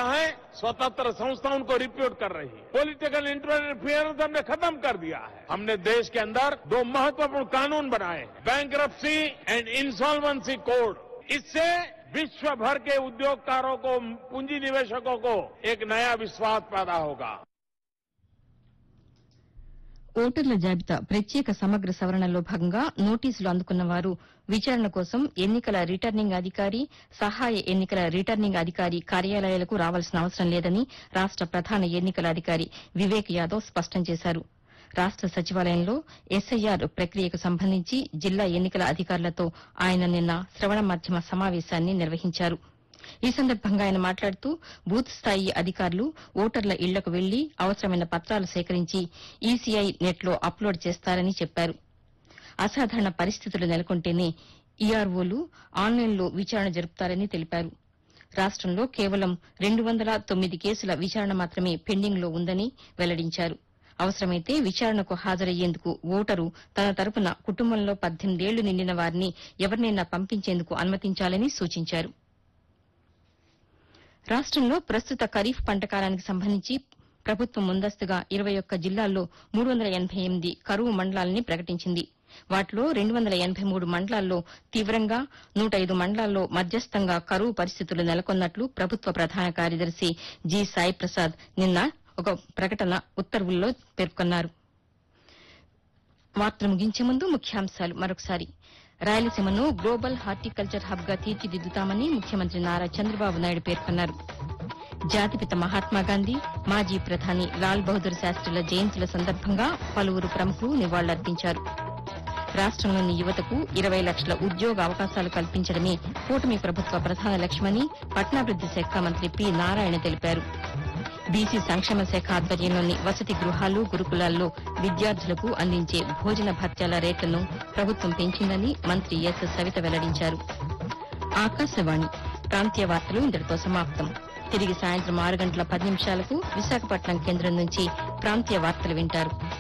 किया है स्वतंत्र संस्था उनको रिपोर्ट कर रही है पॉलिटिकल इंटरफियरेंस हमने खत्म कर दिया है हमने देश के अंदर दो महत्वपूर्ण कानून बनाए बैंक एंड इंसॉल्वेंसी कोड इससे विश्व भर के उद्योगकारों को पूंजी निवेशकों को एक नया विश्वास पैदा होगा ఓటర్ల జాబితా ప్రత్యేక సమగ్ర సవరణలో భాగంగా నోటీసులు అందుకున్న వారు విచారణ కోసం ఎన్నికల రిటర్నింగ్ అధికారి సహాయ ఎన్నికల రిటర్నింగ్ అధికారి కార్యాలయాలకు రావాల్సిన అవసరం లేదని రాష్ట ప్రధాన ఎన్నికల అధికారి వివేక్ యాదవ్ స్పష్టం చేశారు రాష్ట సచివాలయంలో ఎస్ఐఆర్ ప్రక్రియకు సంబంధించి జిల్లా ఎన్నికల అధికారులతో ఆయన నిన్న శ్రవణ మాధ్యమ సమావేశాన్ని నిర్వహించారు ఈ సందర్భంగా ఆయన మాట్లాడుతూ బూత్ స్థాయి అధికారులు ఓటర్ల ఇళ్లకు వెళ్లి అవసరమైన పత్రాలు సేకరించి ఈసీఐ నెట్లో అప్లోడ్ చేస్తారని చెప్పారు అసాధారణ పరిస్థితులు నెలకొంటేనే ఈఆర్ఓలు ఆన్లైన్లో విచారణ జరుపుతారని తెలిపారు రాష్టంలో కేవలం రెండు వందల తొమ్మిది కేసుల విచారణ మాత్రమే పెండింగ్లో ఉందని వెల్లడించారు అవసరమైతే విచారణకు హాజరయ్యేందుకు ఓటరు తన తరపున కుటుంబంలో పద్దెనిమిదేళ్లు నిండిన వారిని ఎవరినైనా పంపించేందుకు అనుమతించాలని సూచించారు రాష్టంలో ప్రస్తుత ఖరీఫ్ పంట కాలానికి సంబంధించి ప్రభుత్వం ముందస్తుగా ఇరవై ఒక్క జిల్లాల్లో మూడు వందల ఎనబై ఎనిమిది కరువు మండలాలని ప్రకటించింది వాటిలో రెండు వందల ఎనబై మూడు మండలాల్లో తీవ్రంగా నూట ఐదు మండలాల్లో మధ్యస్థంగా కరువు పరిస్థితులు నెలకొన్నట్లు ప్రభుత్వ ప్రధాన కార్యదర్శి జి సాయి ప్రసాద్ నిన్న ఒక ప్రకటన ఉత్తర్వుల్లో పేర్కొన్నారు వార్తలు ముగించే ముందు ముఖ్యాంశాలు మరొకసారి రాయలసీమను గ్లోబల్ హార్టికల్చర్ హబ్ గా తీర్చిదిద్దుతామని ముఖ్యమంత్రి నారా చంద్రబాబు నాయుడు పేర్కొన్నారు జాతిపిత మహాత్మాగాంధీ మాజీ ప్రధాని లాల్ బహదూర్ శాస్త్రుల జయంతుల సందర్భంగా పలువురు ప్రముఖులు నివాళులర్పించారు రాష్టంలోని యువతకు ఇరవై లక్షల ఉద్యోగ అవకాశాలు కల్పించడమే కూటమి ప్రభుత్వ ప్రధాన లక్ష్యమని పట్టణాభివృద్ది శాఖ మంత్రి పి నారాయణ తెలిపారు బీసీ సంక్షేమ శాఖ ఆధ్వర్యంలోని వసతి గృహాలు గురుకులాల్లో విద్యార్థులకు అందించే భోజన భత్యాల రేట్లను ప్రభుత్వం పెంచిందని మంత్రి ఎస్ సవిత వెల్లడించారు ఆకాశవాణి ప్రాంతీయ వార్తలు ఇంతటితో సమాప్తం తిరిగి సాయంత్రం ఆరు గంటల పది నిమిషాలకు విశాఖపట్నం కేంద్రం నుంచి ప్రాంతీయ వార్తలు వింటారు